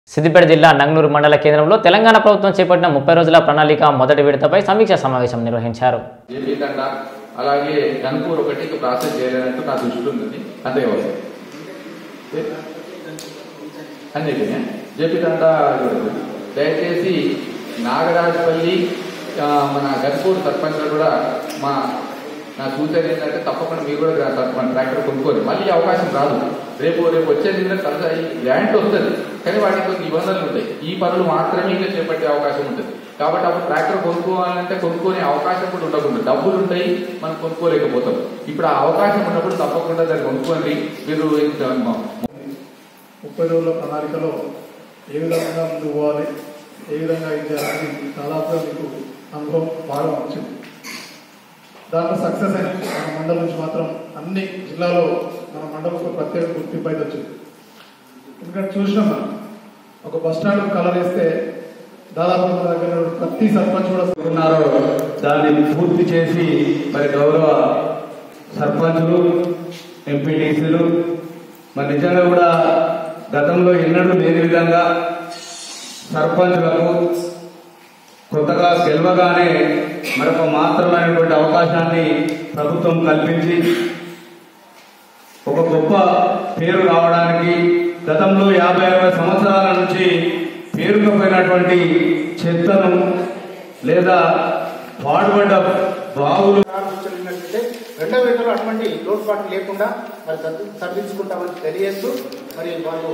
సిద్దిపేట జిల్లా నంగనూరు మండల కేంద్రంలో తెలంగాణ ప్రభుత్వం చేపట్టిన ముప్పై రోజుల ప్రణాళిక మొదటి విడతపై సమీక్ష సమావేశం నిర్వహించారు ఏపీ తండ అలాగే గన్పూర్ ఒకటి ఇంకా ప్రాసెస్ చేయాలన్నట్టు నా దృష్టి ఉంది అంతే వాళ్ళు అన్నిటినే జేపీ తండ దయచేసి నాగరాజపల్లి ఆ, మన గన్పూర్ సర్పంచ్ కూడా మా నా సూచన ఏంటంటే తప్పకుండా మీరు కూడా gra- మన ట్రాక్టర్ కొనుక్కోరు మళ్ళీ ఈ అవకాశం రాదు రేపు రేపు వచ్చే దిన కలిసి గ్రాంట్ వస్తుంది కానీ వాటికి కొన్ని నిబంధనలు ఉంటాయి ఈ పనులు మాత్రమే ఇంకా చేపట్టే అవకాశం ఉంటుంది కాబట్టి అప్పుడు ట్రాక్టర్ కొనుక్కోవాలంటే కొనుక్కునే అవకాశం కూడా ఉండకుండా డబ్బులు ఉంటాయి మనం కొనుక్కోలేకపోతాం ఇప్పుడు ఆ అవకాశం ఉన్నప్పుడు తప్పకుండా దాన్ని కొనుక్కోండి మీరు ఇంత- ముప్పై రోజుల ప్రణాళికలో ఏ విధంగా ముందుకు పోవాలి ఏ విధంగా ఇది చేయాలని దాదాపుగా మీకు అనుభవం బాగా వచ్చింది దాంట్లో సక్సెస్ అయిన మన మండలం నుంచి మాత్రం అన్ని జిల్లాలో మన మండలంకు ప్రత్యేక గుర్తింపు అయితే వచ్చింది ఎందుకంటే చూసినాం మనం ఒక బస్ స్టాండ్ కలర్ వేస్తే దాదాపు మన దగ్గర ఉన్న ప్రతి సర్పంచ్ కూడా ఉన్నారో దాన్ని పూర్తి చేసి మరి గౌరవ సర్పంచులు ఎంపీటీసీలు మరి నిజంగా కూడా గతంలో ఎన్నడూ లేని విధంగా సర్పంచులకు కొత్తగా గెలవగానే మరొక మాత్రమైనటువంటి అవకాశాన్ని ప్రభుత్వం కల్పించి ఒక గొప్ప పేరు రావడానికి గతంలో యాభై అరవై సంవత్సరాల నుంచి పేరుకుపోయినటువంటి చెత్తను లేదా పాడుబడ్డ బావులు ప్రారంభించినట్లయితే రెండవ విడతలో అటువంటి లోటుపాటు లేకుండా మరి సర్ది- సరిదిద్దుకుంటామని తెలియజేస్తూ మరి వాళ్ళు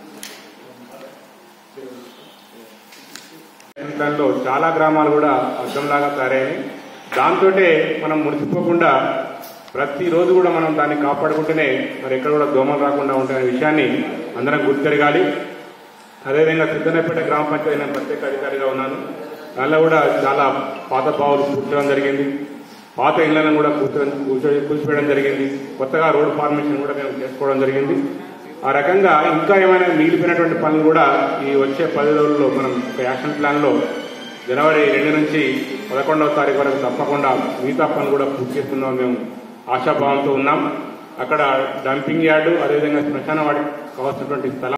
దానిలో చాలా గ్రామాలు కూడా అర్థంలాగా తయారయ్యాయి దాంతో మనం మురిసిపోకుండా ప్రతిరోజు కూడా మనం దాన్ని కాపాడుకుంటేనే మరి ఎక్కడ కూడా దోమలు రాకుండా ఉంటున్న విషయాన్ని అందరం గుర్తెరగాలి అదేవిధంగా సిద్ధనపేట గ్రామ పంచాయతీ నేను ప్రత్యేక అధికారిగా ఉన్నాను దానిలో కూడా చాలా పాత బావులు కూర్చోవడం జరిగింది పాత ఇళ్లను కూడా కూర్చో కూర్చో కూర్చోవడం జరిగింది కొత్తగా రోడ్ ఫార్మేషన్ కూడా మేము చేసుకోవడం జరిగింది ఆ రకంగా ఇంకా ఏమైనా మిగిలిపోయినటువంటి పనులు కూడా ఈ వచ్చే పది రోజుల్లో మనం ఒక యాక్షన్ ప్లాన్ లో జనవరి రెండు నుంచి పదకొండవ తారీఖు వరకు తప్పకుండా మిగతా పనులు కూడా పూర్తి చేస్తున్నాం మేము ఆశాభావంతో ఉన్నాం అక్కడ డంపింగ్ యార్డు అదేవిధంగా శ్మశాన వాడికి కావాల్సినటువంటి స్థలం